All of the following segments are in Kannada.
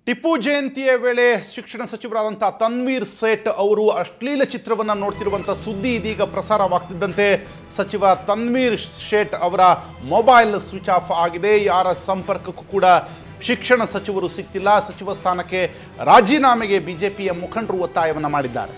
ಟಿಪ್ಪು ಜಯಂತಿಯ ವೇಳೆ ಶಿಕ್ಷಣ ಸಚಿವರಾದಂಥ ತನ್ವೀರ್ ಸೇಠ್ ಅವರು ಅಶ್ಲೀಲ ಚಿತ್ರವನ್ನು ನೋಡ್ತಿರುವಂಥ ಸುದ್ದಿ ಇದೀಗ ಪ್ರಸಾರವಾಗ್ತಿದ್ದಂತೆ ಸಚಿವ ತನ್ವೀರ್ ಶೇಟ್ ಅವರ ಮೊಬೈಲ್ ಸ್ವಿಚ್ ಆಫ್ ಆಗಿದೆ ಯಾರ ಸಂಪರ್ಕಕ್ಕೂ ಕೂಡ ಶಿಕ್ಷಣ ಸಚಿವರು ಸಿಗ್ತಿಲ್ಲ ಸಚಿವ ಸ್ಥಾನಕ್ಕೆ ರಾಜೀನಾಮೆಗೆ ಬಿಜೆಪಿಯ ಮುಖಂಡರು ಒತ್ತಾಯವನ್ನು ಮಾಡಿದ್ದಾರೆ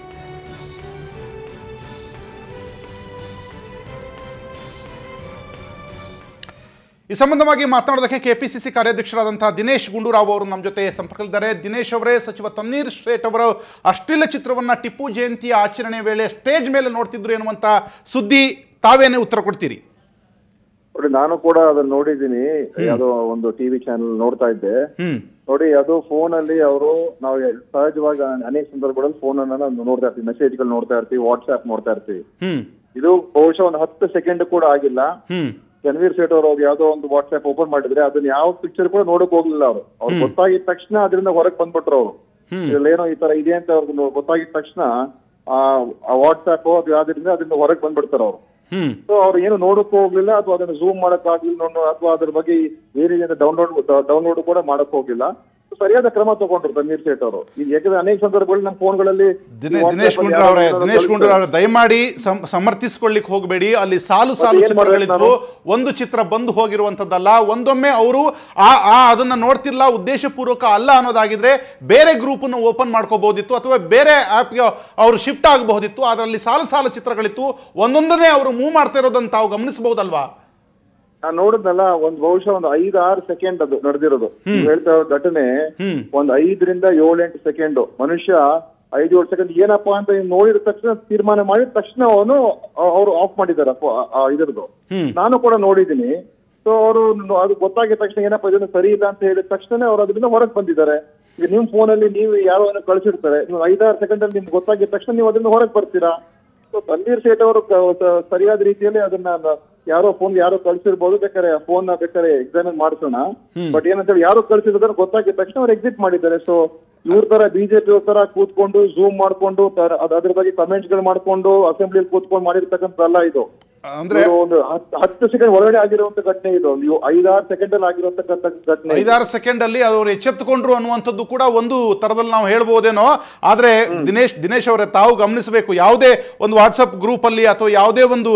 ಈ ಸಂಬಂಧವಾಗಿ ಮಾತನಾಡೋದಕ್ಕೆ ಕೆಪಿಸಿಸಿ ಕಾರ್ಯಾಧ್ಯಕ್ಷರಾದಂತಹ ದಿನೇಶ್ ಗುಂಡೂರಾವ್ ಅವರು ನಮ್ಮ ಜೊತೆ ಸಂಪರ್ಕದಲ್ಲಿದ್ದಾರೆ ದಿನೇಶ್ ಅವರೇ ಸಚಿವ ತನ್ನೀರ್ ಶೇಟ್ ಅವರು ಅಶ್ಲೀಲ ಚಿತ್ರವನ್ನ ಟಿಪ್ಪು ಜಯಂತಿಯ ಆಚರಣೆ ವೇಳೆ ಸ್ಟೇಜ್ ಮೇಲೆ ನೋಡ್ತಿದ್ರು ಎನ್ನುವಂತ ಸುದ್ದಿ ತಾವೇನೇ ಉತ್ತರ ಕೊಡ್ತೀರಿ ನೋಡಿ ನಾನು ಕೂಡ ಅದನ್ನ ನೋಡಿದ್ದೀನಿ ಯಾವುದೋ ಒಂದು ಟಿವಿ ಚಾನೆಲ್ ನೋಡ್ತಾ ಇದ್ದೆ ಹ್ಮ್ ನೋಡಿ ಅದು ಫೋನ್ ಅಲ್ಲಿ ಅವರು ನಾವು ಸಹಜವಾಗಿ ಅನೇಕ ಸಂದರ್ಭಗಳಲ್ಲಿ ಫೋನ್ ಅನ್ನ ನಾವು ನೋಡ್ತಾ ಇರ್ತೀವಿ ಮೆಸೇಜ್ಗಳು ನೋಡ್ತಾ ಇರ್ತೀವಿ ವಾಟ್ಸ್ಆಪ್ ನೋಡ್ತಾ ಇರ್ತೀವಿ ಹ್ಮ್ ಇದು ಬಹುಶಃ ಒಂದು ಹತ್ತು ಸೆಕೆಂಡ್ ಕೂಡ ಆಗಿಲ್ಲ ಹ್ಮ್ ರಣವೀರ್ ಸೇಠ್ ಅವರು ಅವ್ರು ಯಾವ್ದೋ ಒಂದು ವಾಟ್ಸ್ಆಪ್ ಓಪನ್ ಮಾಡಿದ್ರೆ ಅದನ್ನ ಯಾವ ಪಿಕ್ಚರ್ ಕೂಡ ನೋಡಕ್ ಹೋಗ್ಲಿಲ್ಲ ಅವರು ಅವ್ರು ಗೊತ್ತಾಗಿದ ತಕ್ಷಣ ಅದರಿಂದ ಹೊರಗೆ ಬಂದ್ಬಿಟ್ರು ಅವರು ಇದ್ರಲ್ಲಿ ಏನೋ ಈ ತರ ಇದೆ ಅಂತ ಅವ್ರಿಗೆ ಗೊತ್ತಾಗಿದ ತಕ್ಷಣ ಆ ವಾಟ್ಸ್ಆಪ್ ಅದು ಯಾವ್ದ್ರಿಂದ ಅದರಿಂದ ಹೊರಗೆ ಬಂದ್ಬಿಡ್ತಾರೆ ಅವರು ಹ್ಮ್ ಸೊ ಅವ್ರು ಏನು ನೋಡಕ್ ಹೋಗ್ಲಿಲ್ಲ ಅಥವಾ ಅದನ್ನ ಝೂಮ್ ಮಾಡಕ್ ಆಗ್ಲಿಲ್ಲ ಅಥವಾ ಅದ್ರ ಬಗ್ಗೆ ಏನಿದೆ ಅಂತ ಡೌನ್ಲೋಡ್ ಡೌನ್ಲೋಡ್ ಕೂಡ ಮಾಡಕ್ ಹೋಗಿಲ್ಲ ಸರಿಯಾದ ಕ್ರಮ ತಗೊಂಡ್ರು ತನ್ವೀರ್ ಸೇಠ್ ಅವರು ಈಗ ಯಾಕಂದ್ರೆ ಅನೇಕ ಸಂದರ್ಭಗಳಲ್ಲಿ ನಮ್ಮ ಫೋನ್ಗಳಲ್ಲಿ ದಿನೇ ದಿನೇಶ್ ಗುಂಡೂರಾವ್ ಅವರೇ ದಿನೇಶ್ ಗುಂಡೂರಾವ್ ಅವರೇ ದಯಮಾಡಿ ಸಮ್- ಸಮರ್ಥಿಸ್ಕೊಳ್ಳಿಕ್ ಹೋಗಬೇಡಿ ಅಲ್ಲಿ ಸಾಲು ಸಾಲು ಏನ್ ಮಾಡ್ಬೇಕು ಚಿತ್ರಗಳಿದ್ವು ಒಂದು ಚಿತ್ರ ಬಂದು ಹೋಗಿರುವಂತದ್ದಲ್ಲ ಒಂದೊಮ್ಮೆ ಅವರು ಆ ಆ ಅದನ್ನ ನೋಡ್ತಿಲ್ಲ ಉದ್ದೇಶಪೂರ್ವಕ ಅಲ್ಲ ಅನ್ನೋದಾಗಿದ್ರೆ ಬೇರೆ ಗ್ರೂಪ್ ಅನ್ನು ಓಪನ್ ಮಾಡ್ಕೋಬಹುದಿತ್ತು ಅಥವಾ ಬೇರೆ ಆಪ್ಗೆ ಅವರು ಶಿಫ್ಟ್ ಆಗಬಹುದಿತ್ತು ಅದರಲ್ಲಿ ಸಾಲು ಸಾಲು ಚಿತ್ರಗಳಿತ್ತು ಒಂದೊಂದನ್ನೇ ಅವರು ಮೂವ್ ಮಾಡ್ತಾ ಇರೋದನ್ನ ತಾವು ಗಮನಿಸಬಹುದಲ್ವಾ ನಾನು ನೋಡಿದ್ನಲ್ಲ ಒಂದ್ ಬಹುಶಃ ಒಂದು ಐದ್ ಆರು ಸೆಕೆಂಡ್ ಅದು ನಡೆದಿರೋದು ನೀವ್ ಹೇಳ್ತಾ ಇರೋ ಘಟನೆ ಹ್ಮ್. ಒಂದ್ ಐದರಿಂದ ಏಳೆಂಟು ಸೆಕೆಂಡ್ ಮನುಷ್ಯ ಐದು ಏಳು ಸೆಕೆಂಡ್ ಏನಪ್ಪಾ ಅಂತ ಇವ್ನು ನೋಡಿದ ತಕ್ಷಣ ತೀರ್ಮಾನ ಮಾಡಿದ ತಕ್ಷಣ ಅವನು ಅವರು ಆಫ್ ಮಾಡಿದ್ದಾರೆ ಇದ್ರದ್ದು ಹ್ಮ್. ನಾನು ಕೂಡ ನೋಡಿದೀನಿ ಸೊ ಅವರು ಅದು ಗೊತ್ತಾಗಿದ ತಕ್ಷಣ ಏನಪ್ಪಾ ಇದನ್ನು ಸರಿ ಇಲ್ಲ ಅಂತ ಹೇಳಿದ ತಕ್ಷಣ ಅವ್ರು ಅದರಿಂದ ಹೊರಗೆ ಬಂದಿದ್ದಾರೆ ಈಗ ನಿಮ್ ಫೋನ್ ಅಲ್ಲಿ ನೀವು ಯಾರೋ ಕಳಿಸಿರ್ತಾರೆ ನೀವು ಐದಾರು ಸೆಕೆಂಡ್ ಅಲ್ಲಿ ನಿಮ್ಗೆ ಗೊತ್ತಾಗಿದ ತಕ್ಷಣ ನೀವು ಅದರಿಂದ ಹೊರಗೆ ಬರ್ತೀರಾ ಸೊ ತನ್ವೀರ್ ಸೇಠ್ ಅವರು ಕ- ಸ- ಸರಿಯಾದ ರೀತಿಯಲ್ಲಿ ಅದನ್ನ ನ- ಯಾರೋ ಫೋನ್ ಯಾರೋ ಕಳ್ಸಿರ್ಬೋದು ಬೇಕಾದ್ರೆ ಫೋನ್ ಬೇಕಾದ್ರೆ ಎಕ್ಸಾಮಿನ್ ಮಾಡಿಸೋಣ ಬಟ್ ಏನಂತೇಳಿ ಯಾರು ಕಳ್ಸಿರೋದನ್ನ ಗೊತ್ತಾಗಿದ ತಕ್ಷಣ ಅವ್ರು ಎಕ್ಸಿಟ್ ಮಾಡಿದ್ದಾರೆ ಸೊ ಇವ್ರ ತರ ಬಿಜೆಪಿ ತರ ಕೂತ್ಕೊಂಡು ಝೂಮ್ ಮಾಡ್ಕೊಂಡು ತರ- ಅದ್- ಅದ್ರ ಬಗ್ಗೆ ಕಮೆಂಟ್ಸ್ ಗಳು ಮಾಡ್ಕೊಂಡು ಅಸೆಂಬ್ಲಿಯಲ್ಲಿ ಕೂತ್ಕೊಂಡು ಮಾಡಿರ್ತಕ್ಕಂಥಲ್ಲ ಇದು ಅಂದ್ರೆ ಇದು ಒಂದು ಹತ್- ಹತ್ತು ಸೆಕೆಂಡ್ ಒಳಗಡೆ ಆಗಿರುವಂತ ಘಟನೆ ಇದು ನೀವು ಐದಾರು ಸೆಕೆಂಡ್ ಅಲ್ಲಿ ಆಗಿರುವಂತಕ್ಕಂಥ ಘಟನೆ ಇದು. ಐದಾರು ಸೆಕೆಂಡ್ ಅಲ್ಲಿ ಅವರು ಎಚ್ಚೆತ್ತುಕೊಂಡ್ರು ಅನ್ನುವಂಥದ್ದು ಕೂಡ ಒಂದು ತರದಲ್ಲಿ ನಾವು ಹೇಳ್ಬೋದೇನೋ ಆದ್ರೆ ದಿನೇಶ್ ದಿನೇಶ್ ಅವರೇ ತಾವು ಗಮನಿಸಬೇಕು ಯಾವುದೇ ಒಂದು ವಾಟ್ಸಪ್ ಗ್ರೂಪ್ ಅಲ್ಲಿ ಅಥವಾ ಯಾವುದೇ ಒಂದು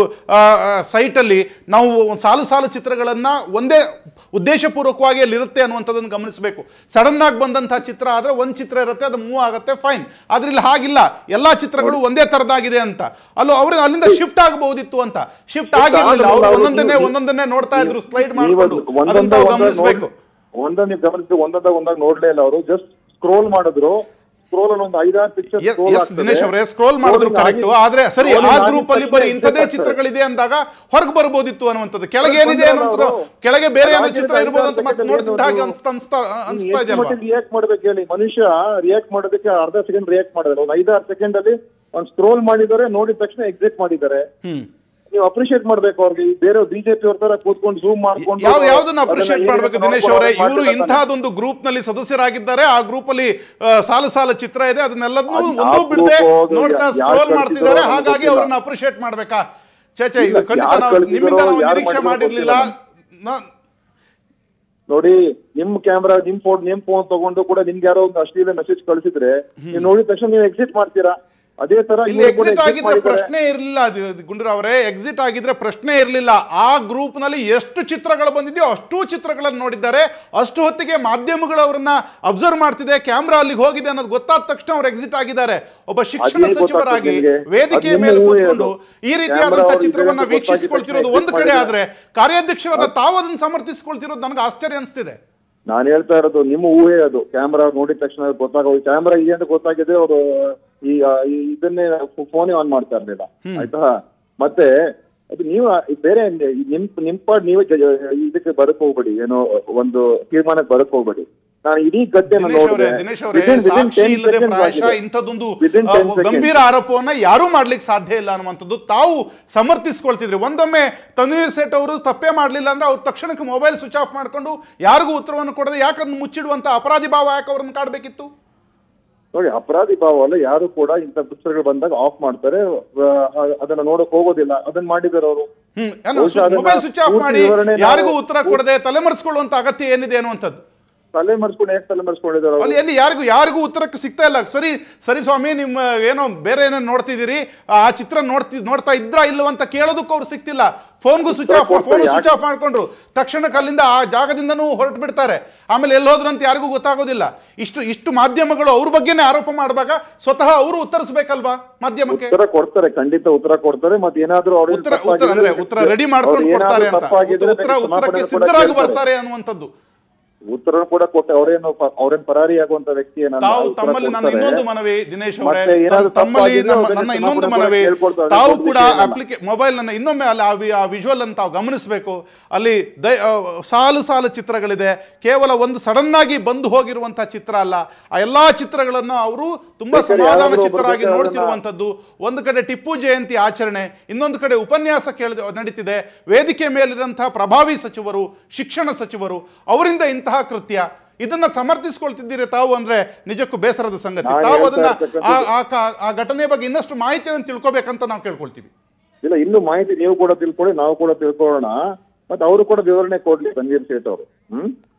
ಸೈಟ್ ಅಲ್ಲಿ ನಾವು ಒಂದ್ ಸಾಲು ಸಾಲು ಚಿತ್ರಗಳನ್ನ ಒಂದೇ ಉದ್ದೇಶಪೂರ್ವಕವಾಗಿ ಅಲ್ಲಿ ಇರುತ್ತೆ ಅನ್ನುವಂಥದ್ದನ್ನು ಗಮನಿಸಬೇಕು ಸಡನ್ ಆಗಿ ಬಂದಂತಹ ಚಿತ್ರ ಆದ್ರೆ ಒಂದ್ ಚಿತ್ರ ಇರುತ್ತೆ ಅದು ಮೂವ್ ಆಗುತ್ತೆ ಫೈನ್ ಆದ್ರೆ ಇಲ್ಲಿ ಹಾಗಿಲ್ಲ ಎಲ್ಲಾ ಚಿತ್ರಗಳು ಒಂದೇ ತರದಾಗಿದೆ ಅಂತ ಅಲ್ಲೋ ಅವ್ರಿಗೆ ಅಲ್ಲಿಂದ ಶಿಫ್ಟ್ ಆಗಬಹುದಿತ್ತು ಅಂತ ಶಿಫ್ಟ್ ಆಗಿರಲಿಲ್ಲ ಅವರು ಒಂದೊಂದನ್ನೇ ಒಂದೊಂದನ್ನೇ ನೋಡ್ತಾ ಇದ್ರು ಸ್ಲೈಡ್ ನೀವು ಮಾಡಿಕೊಂಡು ಅದು ಅದನ್ನ ಒಂದೊಂದ ತಾವು ಒಂದಾಗ ಗಮನಿಸಬೇಕು ನೋಡಿ- ಒಂದೊಂದ್ ನೀವು ಗಮನಿಸಿ ಒಂದೊಂದಾಗ ಒಂದಾಗ ನೋಡ್ಲೇ ಇಲ್ಲ ಅವರು ಜಸ್ಟ್ ಸ್ಕ್ರೋಲ್ ಮಾಡಿದ್ರು ಸ್ಕ್ರೋಲ್ ಅಲ್ಲಿ ಒಂದು ಐದಾರು ಪಿಕ್ಚರ್ ಎಸ್ ಎಸ್ ದಿನೇಶ್ ಅವರೇ ಸ್ಕ್ರೋಲ್ ಮಾಡಿದ್ರು ಕರೆಕ್ಟ್ ಆದ್ರೆ ಸರಿ ಆ ಗ್ರೂಪ್ ಅಲ್ಲಿ ಬರೀ ಇಂಥದೇ ಚಿತ್ರಗಳಿದೆ ಅಂದಾಗ ಹೊರಗೆ ಬರ್ಬೋದಿತ್ತು ಅನ್ನುವಂಥದ್ದು ಕೆಳಗೆ ಏನಿದೆ ಅನ್ನೋದು ಕೆಳಗೆ ಬೇರೆ ಏನೋ ಚಿತ್ರ ಇರ್ಬೋದು ಅಂತ ಮತ್ತೆ ನೋಡ್ತಿದ್ದ ಹಾಗೆ ಅನ್ಸ್ತಾ ಅನ್ಸ್ತಾ ಅನ್ಸ್ತಾ ಇದೆಯಲ್ವಾ ರಿಯಾಕ್ಟ್ ಮಾಡ್ಬೇಕು ಹೇಳಿ ಮನುಷ್ಯ ರಿಯಾಕ್ಟ್ ಮಾಡೋದಕ್ಕೆ ಅರ್ಧ ಸೆಕೆಂಡ್ ರಿಯಾಕ್ಟ್ ಮಾಡಿದ್ರೆ ಒಂದು ಐದಾರು ಸೆಕೆಂಡ್ ಅಲ್ಲಿ ಒಂದು ಸ್ಕ್ರೋಲ್ ಮಾಡಿದ್ದಾರೆ ನೋಡಿದ ತಕ್ಷಣ ಎಕ್ಸಿಟ್ ಮಾಡಿದ್ದಾರೆ ಹ್ಮ್ ನೀವು ಅಪ್ರಿಶಿಯೇಟ್ ಮಾಡ್ಬೇಕು ಅವ್ರಿಗೆ ಈ ಬೇರೆ ಬಿಜೆಪಿ ಅವ್ರ ತರ ಕೂತ್ಕೊಂಡು ಝೂಮ್ ಮಾಡ್ಕೊಂಡು ಯಾವ ಯಾವ್ದನ್ನ ಅಪ್ರಿಶಿಯೇಟ್ ಅದನ್ನ ಮಾಡ್ಬೇಕು ಏನಿದೆ ದಿನೇಶ್ ಅವರೇ ನೋಡ್ಕೊಂಡು ಇವರು ಮಾಡ್ತಿರ್ತಾರೆ. ಇಂತಹದೊಂದು ಗ್ರೂಪ್ ನಲ್ಲಿ ಸದಸ್ಯರಾಗಿದ್ದಾರೆ ಆ ಗ್ರೂಪ್ ಅಲ್ಲಿ ಆ, ಸಾಲು ಸಾಲು ಚಿತ್ರ ಇದೆ ಅದನ್ನೆಲ್ಲದನ್ನೂ ಅದು ಒಂದೂ ಯಾವ ಬಿಡದೆ group ಅದು ನೋಡ್ತಾ ಯಾರು ಸ್ಕ್ರೋಲ್ ಕಳ್ಸಿದಾರೋ ಮಾಡ್ತಿದ್ದಾರೆ ನಮ್ಗೆ ಹಾಗಾಗಿ ಗೊತ್ತಿಲ್ಲ. ಅವ್ರನ್ನ ಅಪ್ರಿಶಿಯೇಟ್ ಮಾಡ್ಬೇಕಾ ಚೇ ಚೇ ಇದು ಇಲ್ಲ, ಖಂಡಿತ ಯಾರು ನಾವು ಕಳ್ಸಿದಾರೋ, ನಿಮ್ಮಿಂದ ನಾವು ಯಾರು ನಿರೀಕ್ಷೆ ಮಾಡಿದಾರೋ ಮಾಡಿರ್ಲಿಲ್ಲ ಗೊತ್ತಿಲ್ಲ. ನಾ- ನೋಡಿ ನಿಮ್ ಕ್ಯಾಮ್ರಾ ನಿಮ್ ಫೋನ್ ನಿಮ್ ಫೋನ್ ತಗೊಂಡು ಕೂಡ ನಿಮ್ಗೆ ಯಾರೋ ಒಂದು ಅಶ್ಲೀಲ ಮೆಸೇಜ್ ಕಳಿಸಿದ್ರೆ ನೀವು ನೋಡಿದ ತಕ್ಷಣ ನೀವು ಎಕ್ಸಿಟ್ ಮಾಡ್ತೀರಾ ಅದೇ ತರ ಇಲ್ಲಿ ಇವ್ರು ಕೂಡ ಎಕ್ಸಿಟ್ exit ಆಗಿದ್ರೆ ಮಾಡಿದ್ದಾರೆ. ಪ್ರಶ್ನೆ ಇರಲಿಲ್ಲ ಗುಂಡೂರಾವ್ ಅವರೇ ಎಕ್ಸಿಟ್ ಆಗಿದ್ರೆ ಪ್ರಶ್ನೆ ಇರಲಿಲ್ಲ ಆ ಗ್ರೂಪ್ ನಲ್ಲಿ ಎಷ್ಟು ಚಿತ್ರಗಳು ಬಂದಿದೆಯೋ ಅಷ್ಟು ಚಿತ್ರಗಳನ್ನು ನೋಡಿದ್ದಾರೆ ಅಷ್ಟು ಹೊತ್ತಿಗೆ ಮಾಧ್ಯಮಗಳು ಅವರನ್ನ ಅಬ್ಸರ್ವ್ ಮಾಡ್ತಿದೆ ಕ್ಯಾಮ್ರಾ ಅಲ್ಲಿಗೆ ಹೋಗಿದೆ ಅನ್ನೋದು ಗೊತ್ತಾದ ತಕ್ಷಣ ಅವ್ರು ಎಕ್ಸಿಟ್ ಆಗಿದ್ದಾರೆ ಒಬ್ಬ ಶಿಕ್ಷಣ ಅದೇನ್ ಗೊತ್ತಾಗ್ತದೆ ಸಚಿವರಾಗಿ ನಿಮ್ಗೆ? ವೇದಿಕೆಯ ಅದ್ ನಿಮ್ಮ ಮೇಲೆ ಊಹೆ ಕೂತ್ಕೊಂಡು ಅದು. ಈ ಕ್ಯಾಮ್ರಾ ರೀತಿಯಾದಂತಹ ಅವ್ರಿಗೆ ಚಿತ್ರವನ್ನ ಗೊತ್ತಾಗಿದ ತಕ್ಷಣ ವೀಕ್ಷಿಸಿಕೊಳ್ತಿರೋದು exit ಒಂದು ಕಡೆ ಮಾಡಿದ್ದಾರೆ. ಆದ್ರೆ ಕಾರ್ಯಾಧ್ಯಕ್ಷರಾದ ತಾವು ಅದನ್ನ ಸಮರ್ಥಿಸಿಕೊಳ್ತಿರೋದು ನನಗೆ ಆಶ್ಚರ್ಯ ಅನಿಸ್ತಿದೆ ನಾನು ಹೇಳ್ತಾ ಇರೋದು ನಿಮ್ಮ ಊಹೆ ಅದು ಕ್ಯಾಮ್ರಾ ನೋಡಿದ ತಕ್ಷಣ ಗೊತ್ತಾಗೋದು ಕ್ಯಾಮ್ರಾ ಇದೆ ಅಂತ ಗೊತ್ತಾಗಿದೆ ಅವರು ಈ ಆ, ಈ ಇದನ್ನೇ ಫೋನೇ ಆನ್ ಮಾಡ್ತಾ ಇರ್ಲಿಲ್ಲ ಆಯ್ತಾ ಮತ್ತೆ ಅದು ನೀವು ಆ- ಬೇರೆ ನಿಮ್ ನಿಮ್ ಪಾಡ್ ನೀವೇ ಜ- ಇದಕ್ಕೆ ಬರಕ್ ಹೋಗ್ಬೇಡಿ ಏನೋ ಒಂದು ತೀರ್ಮಾನಕ್ಕೆ ಬರಕ್ ಹೋಗ್ಬೇಡಿ ನಾನು ಇಡೀ ಗದ್ದೆನ ದಿನೇಶ್ ಅವರೇ ನೋಡಿದೆ ದಿನೇಶ್ ಅವರೇ Within- within ಸಾಕ್ಷಿ 10 ಇಲ್ಲದೆ seconds ಪ್ರಾಯಶಃ ಆಗಿದೆ. ಇಂಥದ್ದೊಂದು Within ಆ, 10 seconds. ಗಂಭೀರ ಆರೋಪವನ್ನ ಯಾರೂ ಮಾಡ್ಲಿಕ್ಕೆ ಸಾಧ್ಯ ಇಲ್ಲ ಅನ್ನುವಂಥದ್ದು ತಾವು ಸಮರ್ಥಿಸ್ಕೊಳ್ತಿದ್ರಿ ಒಂದೊಮ್ಮೆ ತನ್ವೀರ್ ಸೇಠ್ ಅವರು ತಪ್ಪೇ ಮಾಡಲಿಲ್ಲ ಅಂದ್ರೆ ಅವ್ರು ತಕ್ಷಣಕ್ಕೆ ಮೊಬೈಲ್ ಸ್ವಿಚ್ ಆಫ್ ಮಾಡ್ಕೊಂಡು ಯಾರಿಗೂ ಉತ್ತರವನ್ನು ಕೊಡದೆ ಯಾಕಂದ್ರೆ ಮುಚ್ಚಿಡುವಂತ ಅಪರಾಧಿ ಭಾವ ಯಾಕೆ ಅವ್ರನ್ನ ಕಾಡ್ಬೇಕಿತ್ತು ನೋಡಿ ಅಪರಾಧಿ ಭಾವ ಅಲ್ಲ ಯಾರು ಕೂಡ ಇಂಥ ಪುಸ್ತಕಗಳು ಬಂದಾಗ ಆಫ್ ಮಾಡ್ತಾರೆ ಆ, ಅದನ್ನ ನೋಡಕ್ ಹೋಗೋದಿಲ್ಲ ಅದನ್ನ ಮಾಡಿದಾರೆ ಅವರು ಹ್ಮ್ ಬಹುಶಃ ಅದನ್ನ ಮೊಬೈಲ್ ಸ್ವಿಚ್ ಆಫ್ ಪೂರ್ತಿ ಮಾಡಿ ವಿವರಣೆ ನಾವು- ಯಾರಿಗೂ ಉತ್ತರ ಕೊಡದೆ ತಲೆಮರೆಸ್ಕೊಳ್ಳುವಂತ ಅಗತ್ಯ ಏನಿದೆ ಅನ್ನುವಂಥದ್ದು ತಲೆ ಮರ್ಸ್ಕೊಂಡು ಹೇಗೆ ತಲೆ ಮರ್ಸ್ಕೊಂಡಿದ್ದಾರೆ ಅಲ್ಲಿ ಎಲ್ಲಿ ಯಾರಿಗೂ ಯಾರಿಗೂ ಉತ್ತರಕ್ಕೆ ಸಿಗ್ತಾ ಇಲ್ಲ ಸರಿ ಸರಿ ಸ್ವಾಮಿ ನಿಮ್ಮ ಏನೋ ಬೇರೆ ಏನೋ ನೋಡ್ತಿದ್ದೀರಿ ಆ ಚಿತ್ರ ನೋಡ್ತಿ ನೋಡ್ತಾ ಇದ್ರಾ ಇಲ್ಲವ ಅಂತ ಕೇಳೋದಕ್ಕೂ ಅವ್ರು ಸಿಗ್ತಿಲ್ಲ ಫೋನ್ಗೂ ಸ್ವಿಚ್ ಆಫ್ ಕೊಡ್ತಾರೆ, ಫೋನ್ ಯಾಕೆ? ಸ್ವಿಚ್ ಆಫ್ ಮಾಡ್ಕೊಂಡ್ರು ತಕ್ಷಣಕ್ಕೆ ಅಲ್ಲಿಂದ ಆ ಜಾಗದಿಂದನೂ ಹೊರಟು ಬಿಡ್ತಾರೆ ಆಮೇಲೆ ಎಲ್ಲಿ ಹೋದ್ರು ಅಂತ ಯಾರಿಗೂ ಗೊತ್ತಾಗೋದಿಲ್ಲ ಇಷ್ಟು ಇಷ್ಟು ಮಾಧ್ಯಮಗಳು ಅವ್ರ ಬಗ್ಗೆನೇ ಆರೋಪ ಮಾಡುವಾಗ ಸ್ವತಃ ಅವರು ಉತ್ತರಿಸ್ಬೇಕಲ್ವಾ ಮಾಧ್ಯಮಕ್ಕೆ ಉತ್ತರ ಕೊಡ್ತಾರೆ ಖಂಡಿತ ಉತ್ತರ ಕೊಡ್ತಾರೆ ಮತ್ತೆ ಏನಾದ್ರೂ ಅವ್ರಿಗೆ ಉತ್ತರ ಉತ್ತರ ಅಂದ್ರೆ ಉತ್ತರ ರೆಡಿ ಮಾಡ್ಕೊಂಡು ಅವ್ರು ಕೊಡ್ತಾರೆ ಏನಾದ್ರೂ ಅಂತ ತಪ್ಪಾಗಿದ್ರೆ ಉತ್ತರ ಉತ್ತರಕ್ಕೆ ಕ್ಷಮಾಪಣೆ ಕೂಡ ಸಿದ್ಧರಾಗಿ ಕೇಳ್ತಾರೆ. ಬರ್ತಾರೆ ಅನ್ನುವಂಥದ್ದು ಉತ್ತರ ಕೂಡ ಕೊಟ್ಟೆ ಅವರೇನು ಪ- ಅವ್ರೇನ್ ಪರಾರಿ ಆಗುವಂತ ವ್ಯಕ್ತಿ ಏನಲ್ಲ ತಾವು ಉತ್ತರ ತಮ್ಮಲ್ಲಿ ನನ್ನ ಕೊಡ್ತಾರೆ. ಇನ್ನೊಂದು ಮನವಿ ದಿನೇಶ್ ಅವರೇ ಮತ್ತೆ ಏನಾದ್ರು ತಮ್ಮ- ತಮ್ಮಲ್ಲಿ ತಪ್ಪಾಗಿದ್ರೆ ನಮ್ಮ- ಅವ್ರಿಗೆ ನನ್ನ ಕ್ಷಮಾಪಣೆ ಇನ್ನೊಂದು ಕೂಡ ಮನವಿ ಕೇಳ್ಕೊಳ್ತಾರೆ, ತಾವು ಕೊಡ್ಲಿಕ್ಕೆ ಕೂಡ ಏನಲ್ಲ. ಅಪ್ಲಿಕೇ ಮೊಬೈಲ್ ನನ್ನ ಇನ್ನೊಮ್ಮೆ ಅಲ್ಲಿ ಆ ವಿ- ಆ ವಿಜುವಲ್ ಅನ್ನು ತಾವು ಗಮನಿಸಬೇಕು ಅಲ್ಲಿ ದೈ ಆ, ಸಾಲು ಸಾಲು ಚಿತ್ರಗಳಿದೆ ಕೇವಲ ಒಂದು ಸಡನ್ ಆಗಿ ಬಂದು ಹೋಗಿರುವಂತಹ ಚಿತ್ರ ಅಲ್ಲ ಆ ಎಲ್ಲಾ ಚಿತ್ರಗಳನ್ನು ಅವರು ತುಂಬಾ ಬೇಕಾದ್ರೆ ಸಮಾಧಾನ ಯಾರಾದ್ರೂ ಒಬ್ರು ಚಿತ್ರರಾಗಿ ಬೇಕಾದ್ರೆ ನೋಡ್ತಿರುವಂತದ್ದು ಒಂದು ಕಡೆ ಟಿಪ್ಪು ಜಯಂತಿ ಆಚರಣೆ ಇನ್ನೊಂದು ಕಡೆ ಉಪನ್ಯಾಸ ಕೇಳ ನಡೀತಿದೆ ವೇದಿಕೆ ಮೇಲಿರುವಂತಹ ಪ್ರಭಾವಿ ಸಚಿವರು ಶಿಕ್ಷಣ ಸಚಿವರು ಅವರಿಂದ ಇಂತಹ ಕೃತ್ಯ ಇದನ್ನ ಸಮರ್ಥಿಸ್ಕೊಳ್ತಿದ್ದೀರಿ ತಾವು ಅಂದ್ರೆ ನಿಜಕ್ಕೂ ಬೇಸರದ ಸಂಗತಿ ನಾನು ತಾವು ಹೇಳ್ತಾ ಅದನ್ನ ಆ ಇರ್ತಕ್ಕಂಥದ್ದು- ಆ ಕ- ಆ ಘಟನೆ ಬಗ್ಗೆ ಇನ್ನಷ್ಟು ಮಾಹಿತಿಯನ್ನು ತಿಳ್ಕೊಬೇಕಂತ ನಾವು ಕೇಳ್ಕೊಳ್ತೀವಿ ಇಲ್ಲ ಇನ್ನು ಮಾಹಿತಿ ನೀವು ಕೂಡ ತಿಳ್ಕೊಳ್ಳಿ ನಾವು ಕೂಡ ತಿಳ್ಕೊಳ್ಳೋಣ ಮತ್ತೆ ಅವರು ಕೂಡ ವಿವರಣೆ ಕೊಡ್ಲಿ ರಂಗೀರ್ ಸೇಠ್ ಅವರು ಹ್ಮ್